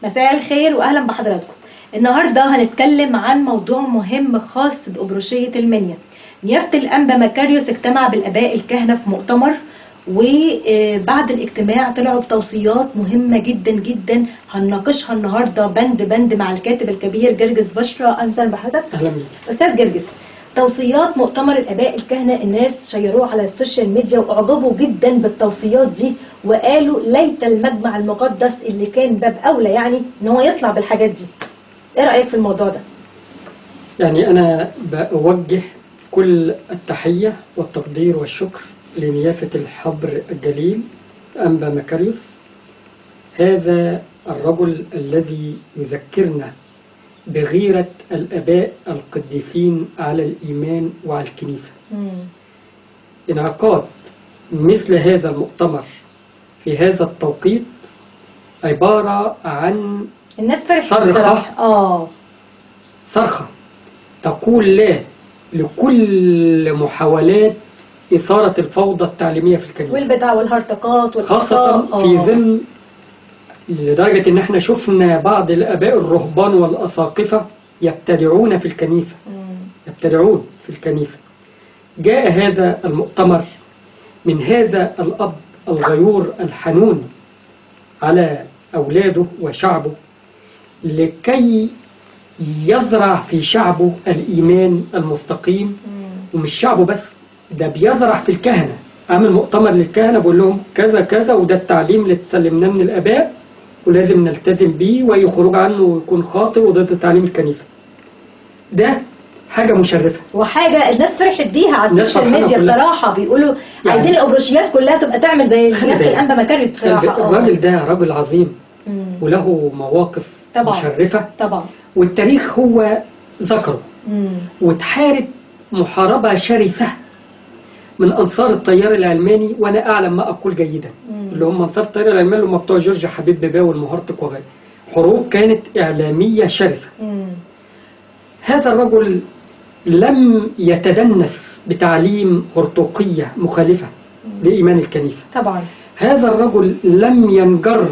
مساء الخير واهلا بحضراتكم النهارده هنتكلم عن موضوع مهم خاص بأبروشية المنيا نيافة الأنبا مكاريوس اجتمع بالآباء الكهنة في مؤتمر وبعد الاجتماع طلعوا بتوصيات مهمة جدا جدا هنناقشها النهارده بند بند مع الكاتب الكبير جرجس بشرى أهلا وسهلا بحضرتك اهلا بيك أستاذ جرجس توصيات مؤتمر الآباء الكهنة الناس شيروه على السوشيال ميديا وأعجبوا جدا بالتوصيات دي وقالوا ليت المجمع المقدس اللي كان باب أولى يعني إن هو يطلع بالحاجات دي إيه رأيك في الموضوع ده؟ يعني انا بوجه كل التحيه والتقدير والشكر لنيافه الحبر الجليل انبا مكاريوس هذا الرجل الذي يذكرنا بغيره الاباء القديسين على الايمان وعلى الكنيسه انعقاد مثل هذا المؤتمر في هذا التوقيت عباره عن الناس فرحت صرخة. بصراحة اه صرخة تقول لا لكل محاولات إثارة الفوضى التعليمية في الكنيسة والبدع والهرطقات والأخطاء خاصة في آه. ظل لدرجة إن إحنا شفنا بعض الآباء الرهبان والأساقفة يبتدعون في الكنيسة مم. يبتدعون في الكنيسة جاء هذا المؤتمر من هذا الأب الغيور الحنون على أولاده وشعبه لكي يزرع في شعبه الإيمان المستقيم مم. ومش شعبه بس ده بيزرع في الكهنة عامل مؤتمر للكهنة بقول لهم كذا كذا وده التعليم اللي اتسلمناه من الآباء ولازم نلتزم بيه وأي خروج عنه ويكون خاطئ وضد تعليم الكنيسة ده حاجة مشرفة وحاجة الناس فرحت بيها على الناس السوشيال فرحانة ميديا كلها. بصراحة بيقولوا يعني- عايزين الأبروشيات كلها تبقى تعمل زي خلي نيافة بالك. الأنبا مكاريوس بصراحة آه. الراجل ده راجل عظيم مم. وله مواقف طبعا. مشرفة طبعا والتاريخ هو ذكره مم. وتحارب محاربة شرسة من أنصار التيار العلماني وأنا أعلم ما أقول جيدا مم. اللي هم أنصار التيار العلماني اللي هم بتوع جورج حبيب بيباوي والمهرطق وغيره حروب كانت إعلامية شرسة مم. هذا الرجل لم يتدنس بتعليم هرطوقية مخالفة لإيمان الكنيسة طبعا هذا الرجل لم ينجر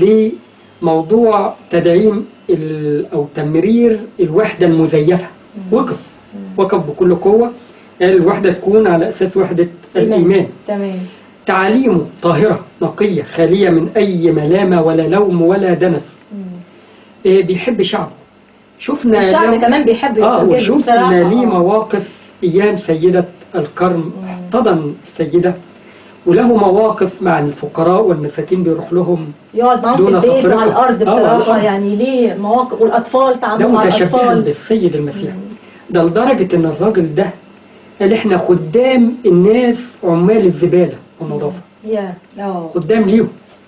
لموضوع تدعيم ال- أو تمرير الوحدة المزيفة وقف وقف بكل قوة قال الوحدة تكون على أساس وحدة الإيمان تمام تعاليمه طاهرة نقية خالية من أي ملامة ولا لوم ولا دنس مم. إيه بيحب شعبه شفنا الشعب له- كمان بيحب اه يتسجل وشفنا بصراحة ليه آه. مواقف ايام سيده الكرم مم. احتضن السيده وله مواقف مع الفقراء والمساكين بيروح لهم يقعد معاهم في دون البيت تفرقة. وعلى الأرض آه، على بصراحة الأرض. يعني ليه مواقف والأطفال ده تعامله مع متشبها الأطفال بالسيد المسيح ده لدرجه ان الراجل ده قال احنا خدام الناس عمال الزباله والنظافه يا اه خدام ليهم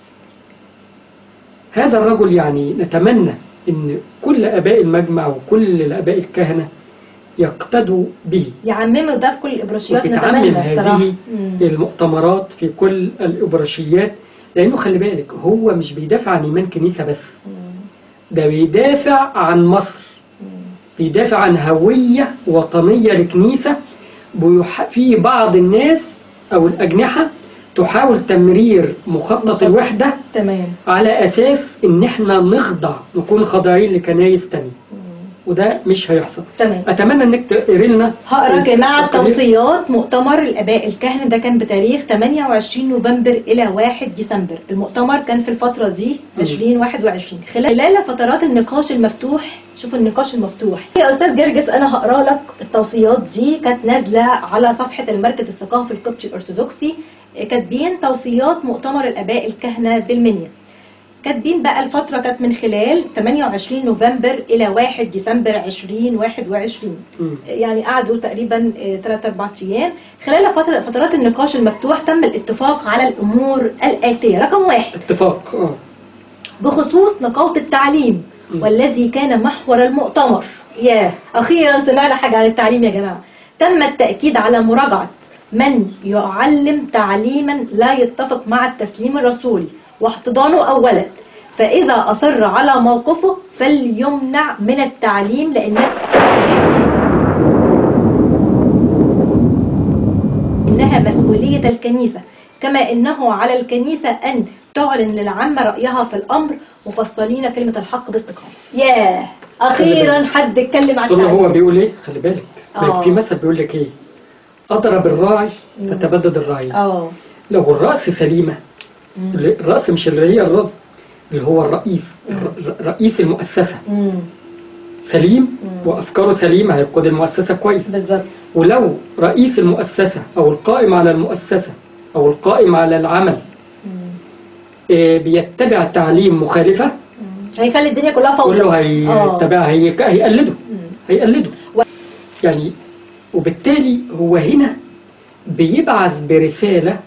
هذا الرجل يعني نتمنى ان كل اباء المجمع وكل الاباء الكهنه يقتدوا به يعمموا ده في كل الإبروشيات وتتعمم نتمنى بصراحة هذه مم. المؤتمرات في كل الإبراشيات لأنه خلي بالك هو مش بيدافع عن إيمان كنيسة بس مم. ده بيدافع عن مصر بيدافع عن هوية وطنية لكنيسة بيح- في بعض الناس أو الأجنحة تحاول تمرير مخطط الوحدة تمام على أساس إن إحنا نخضع نكون خاضعين لكنايس تانية وده مش هيحصل تمام أتمنى إنك تقري لنا هقرا جماعة التقرير. توصيات مؤتمر الآباء الكهنة ده كان بتاريخ 28 نوفمبر إلى 1 ديسمبر المؤتمر كان في الفترة دي 2021 خلال فترات النقاش المفتوح شوف النقاش المفتوح يا أستاذ جرجس أنا هقرا لك التوصيات دي كانت نازلة على صفحة المركز الثقافي القبطي الأرثوذكسي كاتبين توصيات مؤتمر الآباء الكهنة بالمنيا كاتبين بقى الفترة كانت من خلال 28 نوفمبر إلى 1 ديسمبر 2021 مم. يعني قعدوا تقريبا 3 4 ايام خلال فترة فترات النقاش المفتوح تم الاتفاق على الامور الاتيه رقم واحد اتفاق اه بخصوص نقاوة التعليم م. والذي كان محور المؤتمر ياه اخيرا سمعنا حاجه عن التعليم يا جماعه تم التاكيد على مراجعه من يعلم تعليما لا يتفق مع التسليم الرسولي واحتضانه اولا فاذا اصر على موقفه فليمنع من التعليم لان إنها مسؤولية الكنيسة كما إنه على الكنيسة أن تعلن للعامة رأيها في الأمر مفصلين كلمة الحق باستقامة ياه أخيرا حد اتكلم عن طول هو التعليم. بيقول ايه خلي بالك آه. في مثل بيقول لك ايه اضرب الراعي تتبدد الرعيه اه لو الراس سليمه الراس مش اللي هي الراس اللي هو الرئيس الر- رئيس المؤسسه مم. سليم وافكاره سليمه هيقود المؤسسه كويس بالظبط ولو رئيس المؤسسه او القائم على المؤسسه او القائم على العمل آه، بيتبع تعليم مخالفه هيخلي الدنيا كلها فوضى كله آه. هيتبع هي هيقلده هيقلده و- يعني وبالتالي هو هنا بيبعث برسالة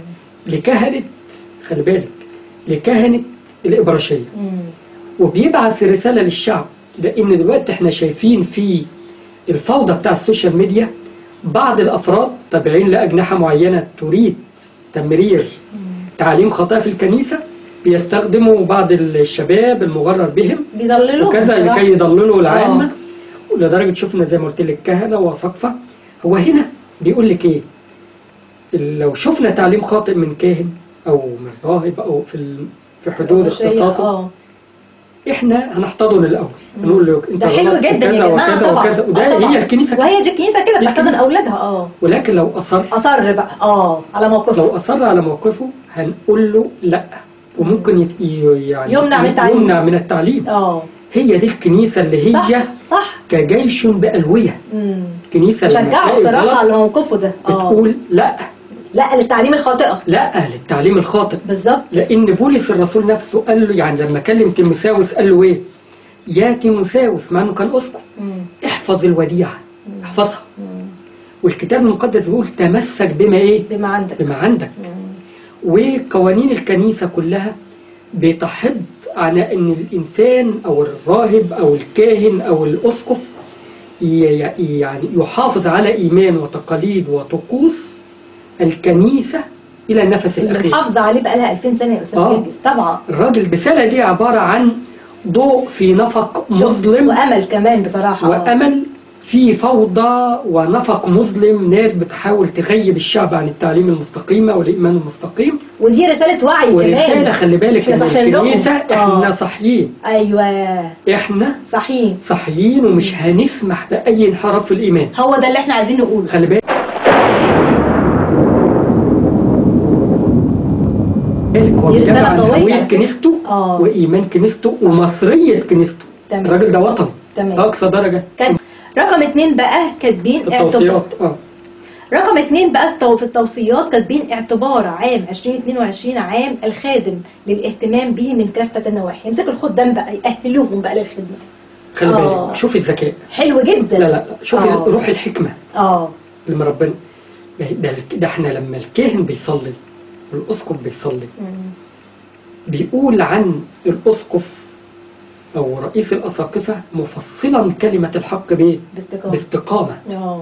لكهنة خلي بالك لكهنة الإبراشية مم. وبيبعث رسالة للشعب لأن دلوقتي احنا شايفين في الفوضى بتاع السوشيال ميديا بعض الأفراد تابعين لأجنحة معينة تريد تمرير تعليم خاطئة في الكنيسة بيستخدموا بعض الشباب المغرر بهم بيضللوا وكذا بصراحة. لكي يضللوا العامة آه. ولدرجة شفنا زي ما قلت لك كهنة وسقفة هو هنا بيقول لك ايه لو شفنا تعليم خاطئ من كاهن او من راهب او في ال- في حدود شيء- اختصاصه اه احنا هنحتضن الاول نقول له انت ده حلو غلط في جدا يا كذا جماعه وكذا طبعا وكذا آه وده طبعا. هي الكنيسه كده. وهي دي الكنيسه كده بتحتضن الكنيسة. اولادها اه ولكن لو اصر اصر بقى اه على موقفه لو اصر على موقفه هنقول له لا وممكن يت- ي- يعني يمنع من التعليم. يمنع من التعليم اه هي دي الكنيسه اللي صح هي صح كجيش بألوية مم. كنيسة لما شجعه تلاقي بصراحه غلط على موقفه ده اه بتقول لا لا للتعليم الخاطئه لا للتعليم الخاطئ بالظبط لأن بولس الرسول نفسه قال له يعني لما كلم تيموساوس قال له إيه؟ يا تيموساوس مع إنه كان أسقف مم. احفظ الوديعة احفظها مم. والكتاب المقدس بيقول تمسك بما إيه؟ بما عندك بما عندك مم. وقوانين الكنيسة كلها بتحض على أن الإنسان أو الراهب أو الكاهن أو الأسقف ي- يعني يحافظ على إيمان وتقاليد وطقوس الكنيسة إلى النفس اللي الأخير محافظه عليه بقى لها 2000 سنه يا استاذ آه. جرجس طبعا الراجل بسالة دي عبارة عن ضوء في نفق مظلم وامل كمان بصراحه آه. وأمل في فوضى ونفق مظلم ناس بتحاول تغيب الشعب عن التعليم المستقيم أو الإيمان المستقيم ودي رساله وعي ورسالة كمان خلي بالك إحنا إن صاحيين لهم. الكنيسة إحنا آه. صاحيين ايوه إحنا صحيح صاحيين ومش هنسمح بأي انحراف في الإيمان هو ده اللي احنا عايزين نقوله خلي بالك هو دي بيدافع رسالة عن قوية. هوية كنيسته آه. وإيمان كنيسته ومصرية كنيسته تمام. الراجل ده وطني تمام. أقصى درجة كان رقم اتنين بقى كاتبين في اعتبار التوصيات اه رقم اتنين بقى في التو- في التوصيات كاتبين اعتبار عام 2022 عام الخادم للاهتمام به من كافة النواحي يمسكوا الخدام بقى يأهلوهم بقى للخدمة خلي آه. بالك شوفي الذكاء حلو جدا لا لا لا شوفي آه. روح الحكمة اه اللي من ربنا ده, ده, ده احنا لما الكاهن بيصلي والأسقف بيصلي مم. بيقول عن الأسقف أو رئيس الأساقفة مفصلا كلمة الحق بإيه؟ باستقامة باستقامة اه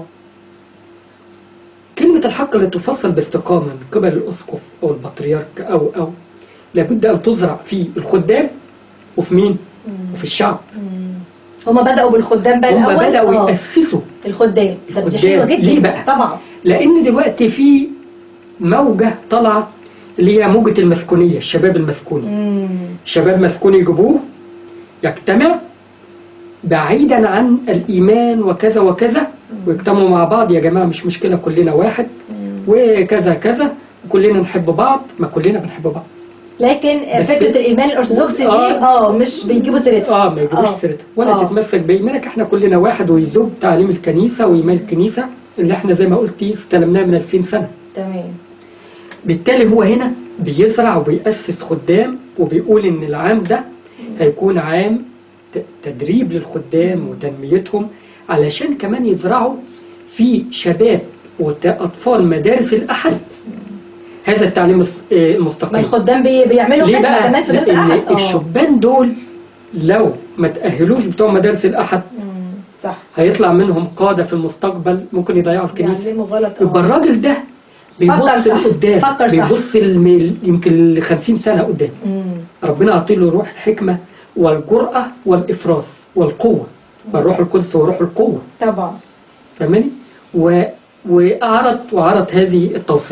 كلمة الحق اللي تفصل باستقامة من قبل الأسقف أو البطريرك أو أو لابد أن تزرع في الخدام وفي مين؟ مم. وفي الشعب مم. هما بدأوا بالخدام بقى هم الأول بدأوا آه. يأسسوا الخدام طب دي الخدام. حلوة جدا ليه بقى؟ طبعا لأن دلوقتي في موجة طالعة اللي هي موجة المسكونية الشباب المسكوني مم. شباب مسكوني يجيبوه يجتمع بعيدا عن الإيمان وكذا وكذا ويجتمعوا مع بعض يا جماعة مش مشكلة كلنا واحد مم. وكذا كذا وكلنا نحب بعض ما كلنا بنحب بعض لكن بس- فكرة الإيمان الأرثوذكسي دي آه. اه مش بيجيبوا سيرتها اه ما يجيبوش آه. سيرتها ولا آه. تتمسك بإيمانك احنا كلنا واحد ويذوب تعليم الكنيسة وإيمان الكنيسة اللي احنا زي ما قلتي استلمناه من 2000 سنة تمام بالتالي هو هنا بيزرع وبيأسس خدام وبيقول إن العام ده هيكون عام ت- تدريب للخدام وتنميتهم علشان كمان يزرعوا في شباب وأطفال مدارس الأحد هذا التعليم الس- آه، ما المستقيم الخدام بي... بيعملوا ليه خدمة بقى؟ كمان في مدرسة لأن أحد اه الشبان دول لو ما تأهلوش بتوع مدارس الأحد مم. صح هيطلع منهم قادة في المستقبل ممكن يضيعوا الكنيسة بيعلموا غلط يبقى اه الراجل ده فكر بيبص صح. لقدام فكر صح. بيبص الميل يمكن ل 50 سنة قدام مم. ربنا عطيله روح الحكمة والجرأة والإفراز والقوة والروح القدس وروح القوة طبعا فاهماني؟ و... وأعرض وعرض هذه التوصية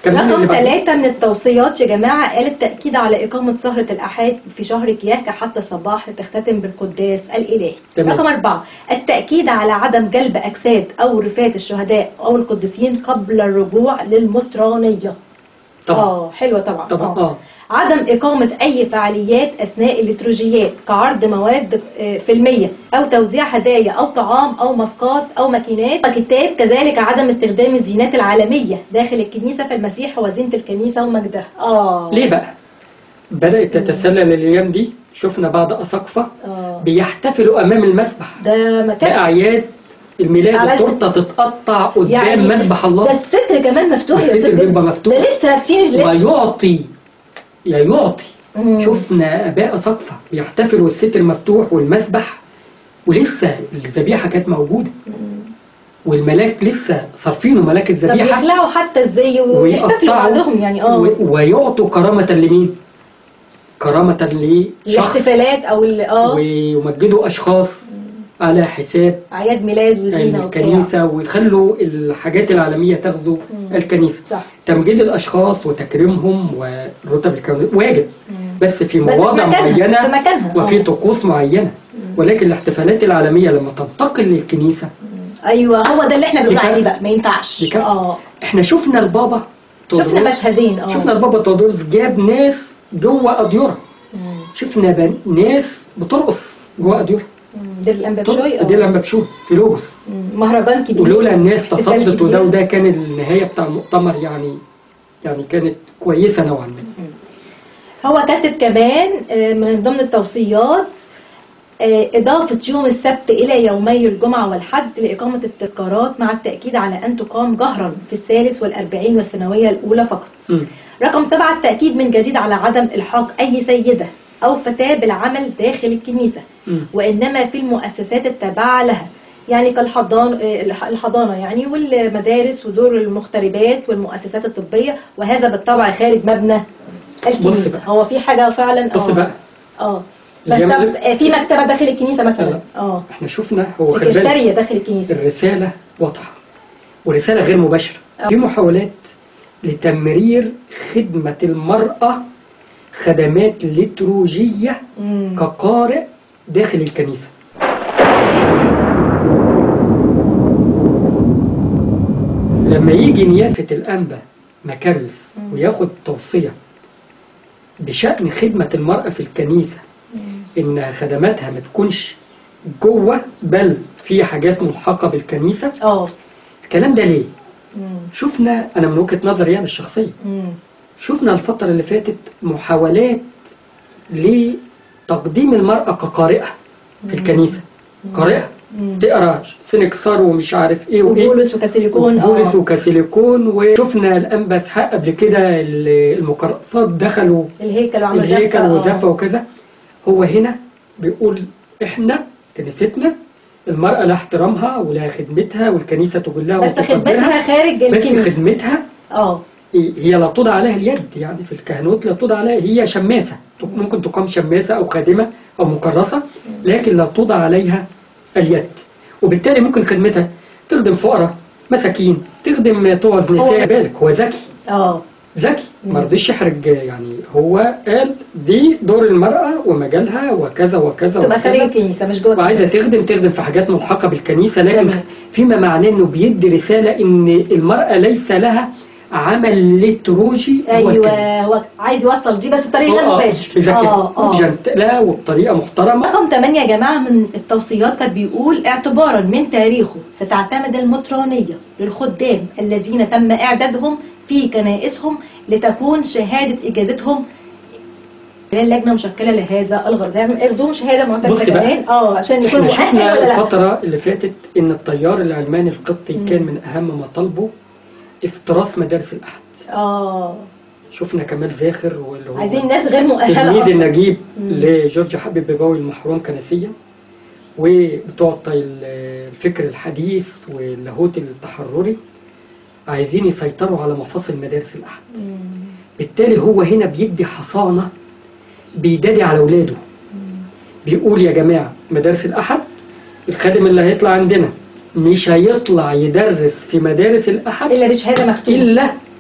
كملي اللي رقم بعده. ثلاثة من التوصيات يا جماعة قال التأكيد على إقامة سهرة الأحاد في شهر كياك حتى الصباح لتختتم بالقداس الإلهي تمام. رقم أربعة التأكيد على عدم جلب أجساد أو رفات الشهداء أو القديسين قبل الرجوع للمطرانية طبعا اه حلوة طبعا طبعا اه عدم إقامة أي فعاليات أثناء الليتروجيات كعرض مواد آه، فيلمية أو توزيع هدايا أو طعام أو مسقات أو ماكينات باكيتات كذلك عدم استخدام الزينات العالمية داخل الكنيسة فالمسيح هو زينة الكنيسة ومجدها آه ليه بقى؟ بدأت تتسلل الأيام دي شفنا بعض أساقفة آه بيحتفلوا أمام المسبح ده مكان بأعياد الميلاد عملت- التورته تتقطع قدام مسبح ده الله الستر كمان مفتوح يا الستر ستر. بيبقى مفتوح. ده لسه لابسين اللبس ويعطي يا يعطي مم. شفنا اباء سقفه بيحتفلوا والستر مفتوح والمسبح ولسه الذبيحه كانت موجوده والملاك لسه صارفينه ملاك طب الذبيحه يخلعوا حتى الزي ويحتفلوا ويقطعوا بعضهم يعني اه و- ويعطوا كرامه لمين؟ كرامه لشخص الاحتفالات او ال- اه ويمجدوا اشخاص على حساب اعياد ميلاد وزينه وبتاع. الكنيسه ويخلوا الحاجات العالميه تغزو مم. الكنيسه صح تمجيد الاشخاص وتكريمهم والرتب الكونيه واجب بس في بس في مواضع مكانها معينه في مكانها وفي آه. طقوس معينه ولكن الاحتفالات العالميه لما تنتقل للكنيسه ايوه هو ده اللي احنا بنقول دي عليه كارثة. بقى ما ينفعش دي كارثة. اه احنا شفنا البابا شفنا تودروس- مشهدين اه شفنا البابا تودروس جاب ناس جوه اديره مم. شفنا بن- ناس بترقص جوه اديره مم. دير الانباب ترقص شوي في دير الانبابشوي في لوجوس مهرجان كبير ولولا الناس احتفال تصدت كبير. وده وده كان النهايه بتاع المؤتمر يعني يعني كانت كويسه نوعا ما هو كاتب كمان آه، من ضمن التوصيات آه، إضافة يوم السبت إلى يومي الجمعة والحد لإقامة التذكارات مع التأكيد على أن تقام جهرا في الثالث والأربعين والثانوية الأولى فقط مم. رقم سبعة التأكيد من جديد على عدم إلحاق أي سيدة أو فتاة بالعمل داخل الكنيسة مم. وإنما في المؤسسات التابعة لها يعني كالحضان آه، الح- الحضانة يعني والمدارس ودور المغتربات والمؤسسات الطبية وهذا بالطبع خارج مبنى بص الكنيسة بقى. هو في حاجة فعلا بص آه. بقى اه الأيام مكتب اللي- آه، في مكتبة داخل الكنيسة مثلا لا. اه احنا شفنا هو خلي بالك سكرتارية داخل الكنيسة الرسالة واضحة ورسالة غير مباشرة أه. في محاولات لتمرير خدمة المرأة خدمات لتروجية مم. كقارئ داخل الكنيسة لما يجي نيافة الأنبا مكاريوس وياخد توصية بشأن خدمة المرأة في الكنيسة إن خدماتها ما تكونش جوه بل في حاجات ملحقة بالكنيسة اه الكلام ده ليه؟ مم. شفنا أنا من وجهة نظري يعني الشخصية مم. شفنا الفترة اللي فاتت محاولات لتقديم المرأة كقارئة في الكنيسة قارئة مم. تقرا سنكسار ومش عارف ايه وايه وبولس وكاسيليكون بولس اه وكاسيليكون وشفنا الانبا اسحاق قبل كده ال- المقرصات دخلوا الهيكل وعمل الهيكل زفة، آه. وزفه وكذا هو هنا بيقول احنا كنيستنا المرأة لها احترامها ولها خدمتها والكنيسة تجلها بس وتقدرها خدمتها خارج بس الكنيسة خدمتها اه هي لا توضع عليها اليد يعني في الكهنوت لا توضع عليها هي شماسة ممكن تقام شماسة أو خادمة أو مكرسة لكن لا توضع عليها اليد وبالتالي ممكن خدمتها تخدم فقراء مساكين تخدم طوز نساء هو- بالك هو ذكي اه ذكي مم. ما رضيش يحرج يعني هو قال دي دور المرأة ومجالها وكذا وكذا تبقى خارج وكذا الكنيسة مش جوه وعايزة تخدم تخدم في حاجات ملحقة بالكنيسة لكن تمام. فيما معناه انه بيدي رسالة ان المرأة ليس لها عمل لتروجي هو الكنيسة. ايوه هو عايز يوصل دي بس بطريقه غير آه، مباشر بذكاء اه اه وبجنت- لا وبطريقة محترمة رقم 8 يا جماعة من التوصيات كانت بيقول اعتبارا من تاريخه ستعتمد المطرانية للخدام الذين تم إعدادهم في كنائسهم لتكون شهادة إجازتهم اللجنة مشكلة لهذا الغرض يعني ياخدوهم شهادة معتمدة بصي بقى. كمان اه عشان يكونوا احنا مؤهل شفنا ولا لا الفترة اللي فاتت ان التيار العلماني القبطي مم. كان من اهم مطالبه افتراس مدارس الاحد اه شفنا كمال زاخر واللي هو عايزين ناس غير مؤهلة تلميذ أصلا النجيب مم. لجورج حبيب بيباوي المحروم كنسيا وبتوع ال- الفكر الحديث واللاهوت التحرري عايزين يسيطروا على مفاصل مدارس الأحد مم. بالتالي هو هنا بيدي حصانة بيدادي على أولاده بيقول يا جماعة مدارس الأحد الخادم اللي هيطلع عندنا مش هيطلع يدرس في مدارس الأحد إلا بشهادة مختومة إلا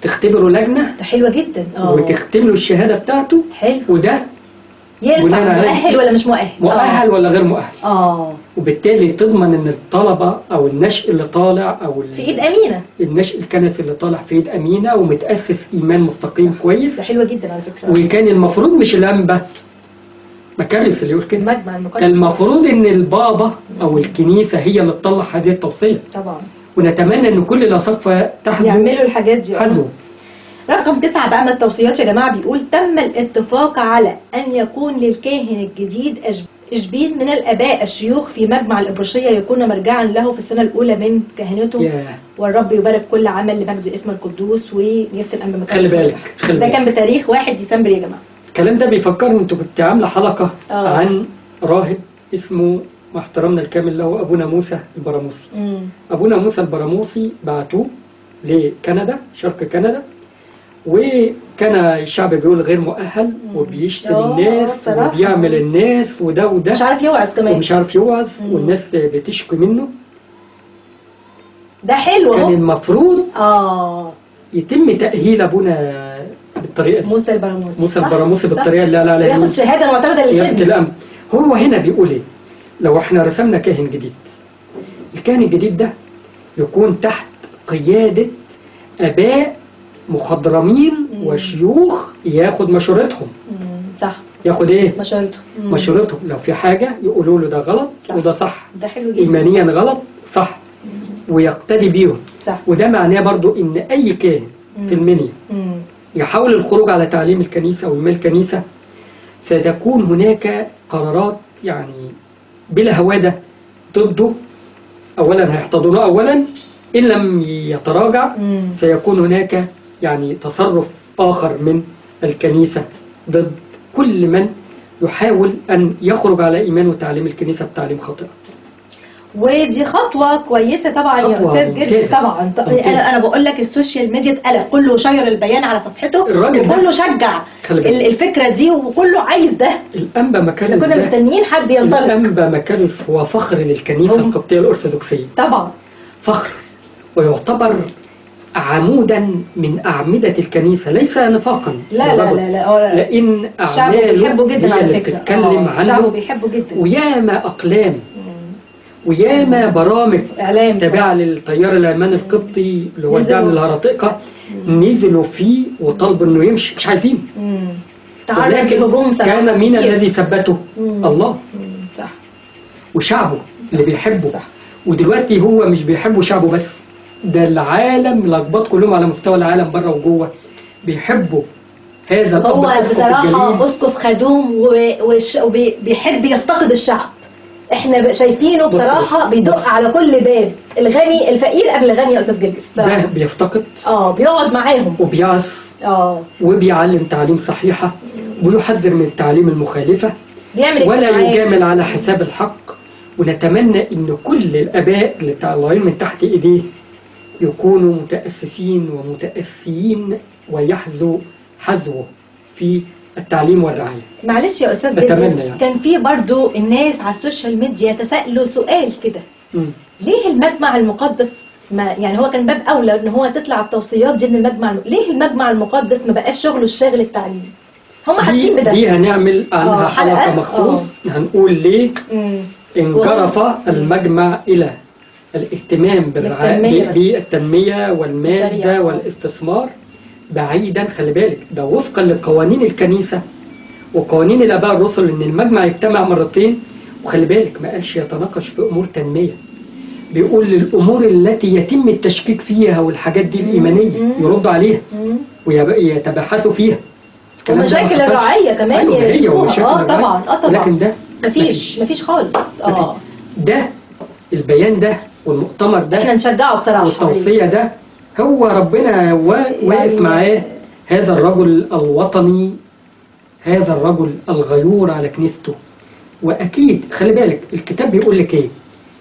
تختبروا لجنه ده حلوه جدا اه وتختملوا الشهاده بتاعته حلو وده ينفع بناء على- مؤهل ولا مش مؤهل مؤهل ولا غير مؤهل اه, آه. وبالتالي تضمن ان الطلبه او النشء اللي طالع او ال- في ايد امينه النشء الكنسي اللي طالع في ايد امينه ومتاسس ايمان مستقيم كويس ده حلوه جدا على فكره وكان المفروض مش الانبا مكرس اللي يقول كده المجمع المقدس كان المفروض ان البابا او الكنيسه هي اللي تطلع هذه التوصيه طبعا ونتمنى ان كل الاساقفه تحذو يعملوا الحاجات دي حذو رقم تسعة بقى من التوصيات يا جماعة بيقول تم الاتفاق على أن يكون للكاهن الجديد أج- إشبين من الآباء الشيوخ في مجمع الإبرشية يكون مرجعا له في السنة الأولى من كهنته يا والرب يبارك كل عمل لمجد اسم القدوس ويفتن أمام مكان خلي بالك، الفتح. خلي ده بالك. كان بتاريخ 1 ديسمبر يا جماعة الكلام ده بيفكرني انتوا كنت عامله حلقه آه. عن راهب اسمه مع احترامنا الكامل له ابونا موسى البراموسي مم. ابونا موسى البراموسي بعتوه لكندا شرق كندا وكان الشعب بيقول غير مؤهل وبيشتم آه، الناس بصراحة. وبيعمل الناس وده وده مش عارف يوعظ كمان ومش عارف يوعظ مم. والناس بتشكي منه ده حلو كان اهو المفروض اه يتم تأهيل أبونا بالطريقة دي موسى البراموسي موسى صح؟ البراموسي صح. بالطريقة اللي قال عليها وياخد مين؟ شهادة معتمدة قيادة للخدمة الأمن هو هنا بيقول إيه لو إحنا رسمنا كاهن جديد الكاهن الجديد ده يكون تحت قيادة آباء مخضرمين مم. وشيوخ ياخد مشورتهم مم. صح ياخد إيه مشورته مم. مشورتهم لو في حاجة يقولوا له ده غلط صح. وده صح ده حلو جدا إيمانيا غلط صح ويقتدي بيهم صح وده معناه برضو ان اي كاهن في المنيا مم. يحاول الخروج على تعليم الكنيسة او ايمان الكنيسة ستكون هناك قرارات يعني بلا هوادة ضده اولا هيحتضنوه اولا ان لم يتراجع مم. سيكون هناك يعني تصرف اخر من الكنيسة ضد كل من يحاول ان يخرج على ايمان وتعليم الكنيسة بتعليم خاطئ ودي خطوة كويسة طبعا يا خطوة أستاذ جرجس ممتازة. طبعا ط- ممتازة. أنا أنا بقول لك السوشيال ميديا اتقلق كله شير البيان على صفحته الراجل ده- وكله شجع خلي بالك. ال- الفكرة دي وكله عايز ده الانبا احنا مكارس كنا ده مستنيين حد ينطلق الأنبا مكارس هو فخر للكنيسة هم. القبطية الأرثوذكسية طبعا فخر ويعتبر عمودا من أعمدة الكنيسة ليس نفاقا لا لا للرجل. لا لا هو لأن شعبه أعماله بيحبه جدا هي على اللي فكرة بتتكلم آه، شعبه عنه بيحبه جدا وياما أقلام مم. وياما برامج إعلام تابعة للتيار الألماني القبطي اللي هو نزلوا. الدعم للهراطقة نزلوا فيه وطلبوا إنه يمشي مش عايزين مم. تعرض ولكن لهجوم كان مين كتير. الذي ثبته؟ مم. الله مم. صح وشعبه اللي بيحبه صح. ودلوقتي هو مش بيحبوا شعبه بس ده العالم الأقباط كلهم على مستوى العالم بره وجوه بيحبوا هذا الأب هو الأسقف بصراحة الجليل أسقف خدوم وبيحب يفتقد الشعب احنا ب- شايفينه بص- بصراحة بص- بيدق بص. على كل باب الغني الفقير قبل الغني يا أستاذ جرجس ده بصراحة. بيفتقد اه بيقعد معاهم وبيعظ اه وبيعلم تعليم صحيحة ويحذر من التعليم المخالفة بيعمل ولا اجتماعات. يجامل على حساب الحق ونتمنى ان كل الاباء اللي طالعين من تحت ايديه يكونوا متاسسين ومتاسيين ويحذوا حذوه في التعليم والرعايه معلش يا أستاذ بتمنى جرجس يعني. كان في برضو الناس على السوشيال ميديا يتساءلوا سؤال كده مم. ليه المجمع المقدس ما يعني هو كان باب اولى ان هو تطلع التوصيات دي من المجمع الم... ليه المجمع المقدس ما بقاش شغله الشاغل التعليم هم حاسين دي, بده دي هنعمل عنها آه، حلقه حلقة؟ مخصوص هنقول ليه مم. انجرف المجمع الى الاهتمام بالرعايه بالتنمية بس. بالتنميه والماده الشريعة. والاستثمار بعيدا خلي بالك ده وفقا لقوانين الكنيسه وقوانين الاباء الرسل ان المجمع يجتمع مرتين وخلي بالك ما قالش يتناقش في امور تنميه بيقول الامور التي يتم التشكيك فيها والحاجات دي الايمانيه مم. يردوا عليها مم. ويتبحثوا فيها الكلام ده ما ومشاكل حصلش. الرعاية كمان أيوة هي يشوفوها. ومشاكل اه الرعاية. طبعا اه طبعا ولكن ده مفيش مفيش خالص اه مفيش. ده البيان ده والمؤتمر ده احنا نشجعه بصراحة والتوصية ده هو ربنا وا- واقف يعني- معاه هذا الرجل الوطني هذا الرجل الغيور على كنيسته وأكيد خلي بالك الكتاب بيقول لك إيه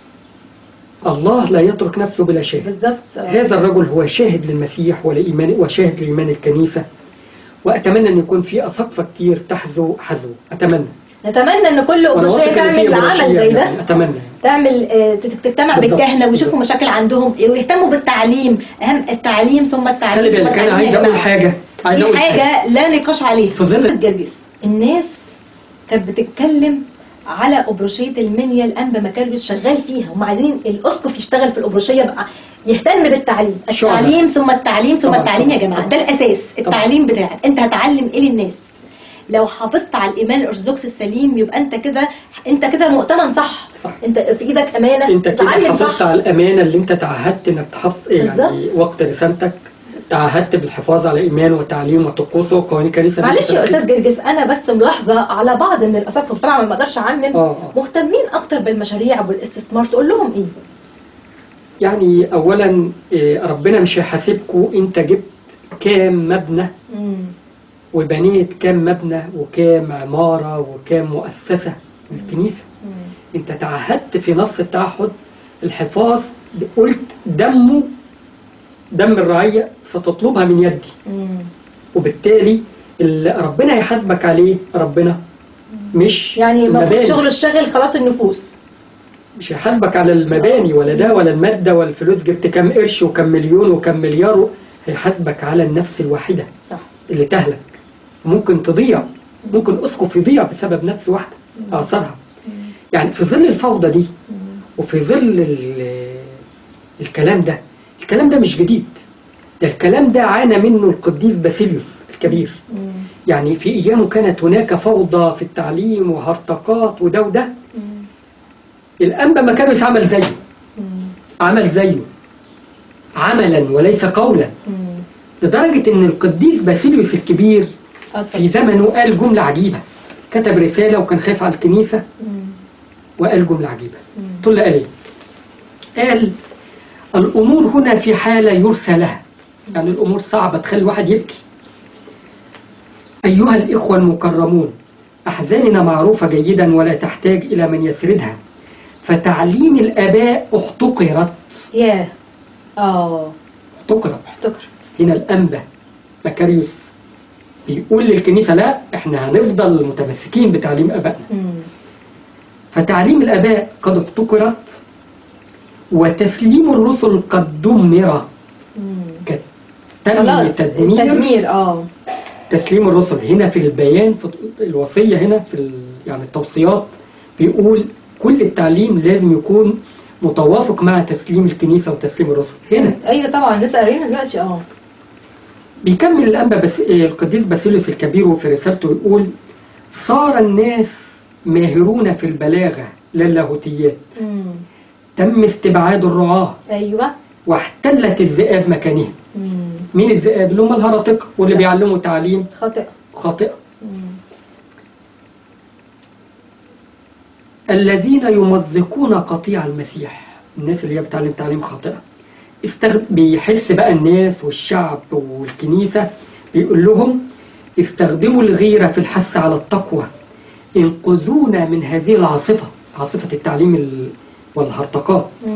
الله لا يترك نفسه بلا شاهد بالظبط آه. هذا الرجل هو شاهد للمسيح ولإيمان وشاهد لإيمان الكنيسة وأتمنى أن يكون في أساقفة كتير تحذو حذو أتمنى نتمنى ان كل وأنا واثق ابروشيه إن في تعمل إبراشية عمل زي ده يعني أتمنى يعني. تعمل آه، تت- تجتمع بالظبط. بالكهنه ويشوفوا بالظبط. مشاكل عندهم ايه ويهتموا بالتعليم اهم التعليم ثم التعليم خلي ثم بالك أنا التعليم عايز يا أقول جماعة. حاجة عايز في أقول حاجه لا نقاش عليها في ظل- جرجس الناس كانت بتتكلم على أبروشية المنيا الأنبا مكاريوس شغال فيها هم عايزين الأسقف يشتغل في الأبروشية بقى يهتم بالتعليم شغل. التعليم ثم التعليم ثم طبعاً، التعليم يا طبعاً، جماعة طبعاً. ده الأساس طبعاً. التعليم بتاعك أنت هتعلم إيه للناس لو حافظت على الإيمان الأرثوذكسي السليم يبقى أنت كده أنت كده مؤتمن صح صح. أنت في إيدك أمانة انت كده تتعلم حافظت صح على الامانه اللي انت تعهدت انك تحافظ يعني بالظبط. وقت رسالتك تعهدت بالحفاظ على ايمان وتعليم وطقوس وقوانين كنيسه معلش يا استاذ جرجس انا بس ملاحظه على بعض من الاساتذه طبعا ما اقدرش اعمم آه، آه. مهتمين اكتر بالمشاريع والاستثمار تقول لهم ايه؟ يعني اولا إيه، ربنا مش هيحاسبكوا انت جبت كام مبنى وبنيت كام مبنى وكام عماره وكام مؤسسه للكنيسه انت تعهدت في نص التعهد الحفاظ قلت دمه دم الرعيه ستطلبها من يدي وبالتالي اللي ربنا يحاسبك عليه ربنا مش يعني المفروض المباني. شغل الشاغل خلاص النفوس مش هيحاسبك على المباني ولا ده ولا المادة ولا الفلوس جبت كام قرش وكم مليون وكم مليار هيحاسبك على النفس الواحدة صح اللي تهلك ممكن تضيع ممكن أسقف يضيع بسبب نفس واحدة آثارها يعني في ظل الفوضى دي وفي ظل ال- الكلام ده الكلام ده مش جديد ده الكلام ده عانى منه القديس باسيليوس الكبير يعني في أيامه كانت هناك فوضى في التعليم وهرطقات وده وده الأنبا مكاريوس عمل زيه عمل زيه عملا وليس قولا لدرجة إن القديس باسيليوس الكبير في زمنه قال جملة عجيبة كتب رسالة وكان خايف على الكنيسة وقال جملة عجيبة تقول له قال إيه؟ قال الأمور هنا في حالة يرثى لها يعني الأمور صعبة تخلي الواحد يبكي أيها الإخوة المكرمون أحزاننا معروفة جيدا ولا تحتاج إلى من يسردها فتعليم الآباء احتقرت ياه اه احتقرت افتكر هنا الأنبا مكاريوس بيقول للكنيسة لا احنا هنفضل متمسكين بتعليم آبائنا فتعليم الآباء قد احتقرت وتسليم الرسل قد دمر كت- تم خلاص تدمير التدمير اه تسليم الرسل هنا في البيان في الوصية هنا في ال- يعني التوصيات بيقول كل التعليم لازم يكون متوافق مع تسليم الكنيسة وتسليم الرسل هنا ايوه طبعا لسه قارينا دلوقتي اه بيكمل الأنبا بس القديس باسيليوس الكبير في رسالته يقول صار الناس ماهرون في البلاغة لا اللاهوتيات مم. تم استبعاد الرعاة ايوه واحتلت الذئاب مكانهم مم. مين الذئاب اللي هم الهرطقة واللي بيعلموا تعليم خاطئ خاطئة مم. الذين يمزقون قطيع المسيح الناس اللي هي بتعلم تعليم خاطئة استغ... بيحس بقى الناس والشعب والكنيسة بيقول لهم استخدموا الغيرة في الحث على التقوى انقذونا من هذه العاصفة عاصفة التعليم ال... والهرطقات مم.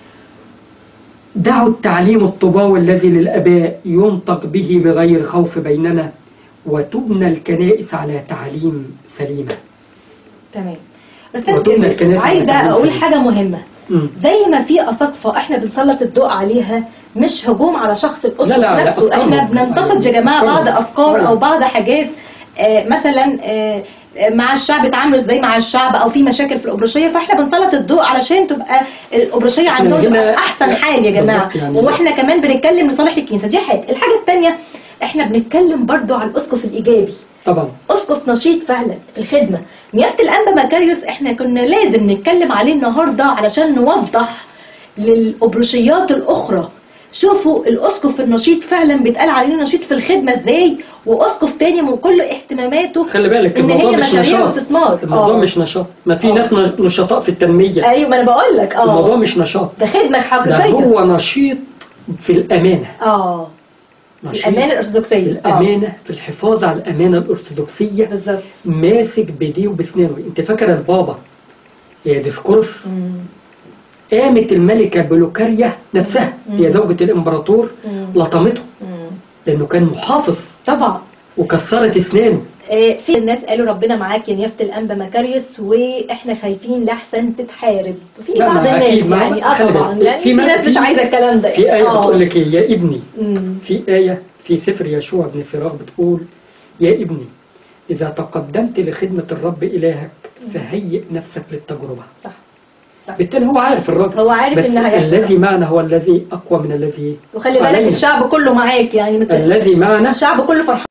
دعوا التعليم الطباوي الذي للآباء ينطق به بغير خوف بيننا وتبنى الكنائس على تعليم سليمة تمام استاذ وضمن جرجس الكنائس عايزه على اقول تعليم حاجه مهمه مم. زي ما في اساقفه احنا بنسلط الضوء عليها مش هجوم على شخص الاسقف لا، لا، لا، نفسه أفكارهم. احنا بننتقد يا جماعه أفكارهم. بعض افكار او أفكارهم. بعض حاجات آه، مثلا آه، آه، مع الشعب اتعاملوا ازاي مع الشعب او في مشاكل في الابروشيه فاحنا بنسلط الضوء علشان تبقى الابروشيه إحنا عندهم تبقى هنا- في احسن حال يا جماعه بالظبط يعني. واحنا كمان بنتكلم لصالح الكنيسه دي حاجه الحاجه الثانيه احنا بنتكلم برضو على الاسقف الايجابي طبعا اسقف نشيط فعلا في الخدمه نيافه الانبا مكاريوس احنا كنا لازم نتكلم عليه النهارده علشان نوضح للابروشيات الاخرى شوفوا الاسقف النشيط فعلا بيتقال عليه نشيط في الخدمه ازاي واسقف تاني من كل اهتماماته خلي بالك ان الموضوع هي مش مشاريع نشاط واستثمار الموضوع آه. مش نشاط ما في آه. ناس نش- نشطاء في التنمية ايوه ما انا بقول لك الموضوع اه مش نشاط ده خدمه ده حقيقيه هو نشيط في الأمانة اه نشيط الامانه الارثوذكسيه آه. الأمانة في الحفاظ على الأمانة الأرثوذكسية بالظبط ماسك بإيديه وبسنانه أنت فاكر البابا يا ديسكورس مم. قامت الملكة بلوكاريا نفسها مم. هي زوجة الإمبراطور مم. لطمته مم. لأنه كان محافظ طبعا وكسرت أسنانه آه، في الناس قالوا ربنا معاك يا نيافه الانبا مكاريوس واحنا خايفين لاحسن تتحارب في لا، بعض ما الناس أكيد، ما- يعني اه خلي بالك، طبعا يعني في في ما- ناس مش في- عايزه الكلام ده في آية آه. بتقول لك إيه يا ابني مم. في آية في سفر يشوع بن سراغ بتقول يا ابني إذا تقدمت لخدمة الرب إلهك فهيئ نفسك للتجربة صح صح بالتالي هو عارف الراجل هو عارف بس إن هيحصل. الذي معنا هو الذي أقوى من الذي وخلي بالك علينا. الشعب كله معاك يعني مت- الذي معنا الشعب كله فرحان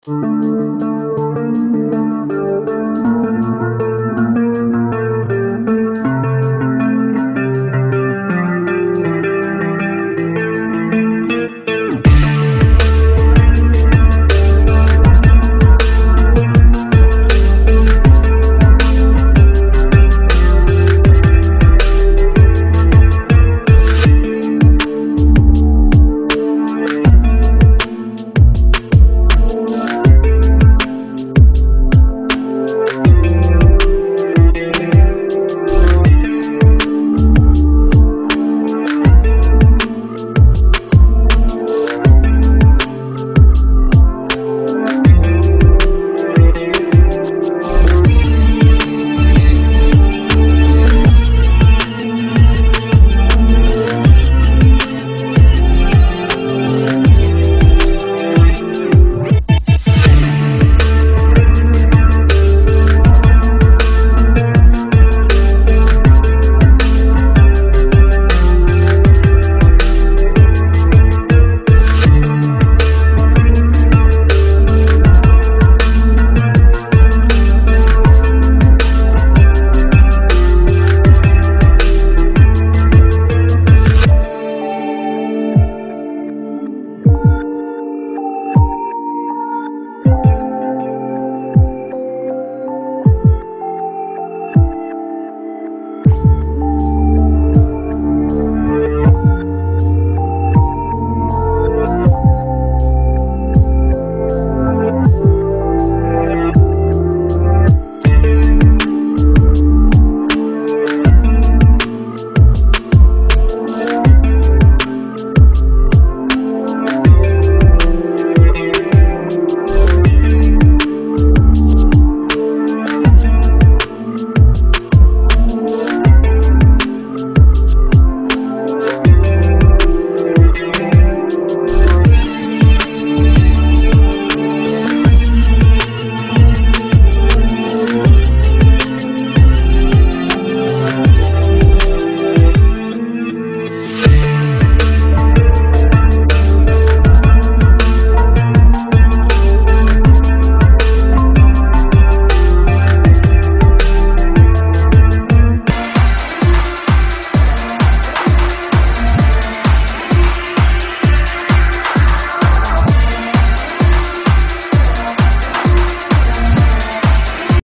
السلامه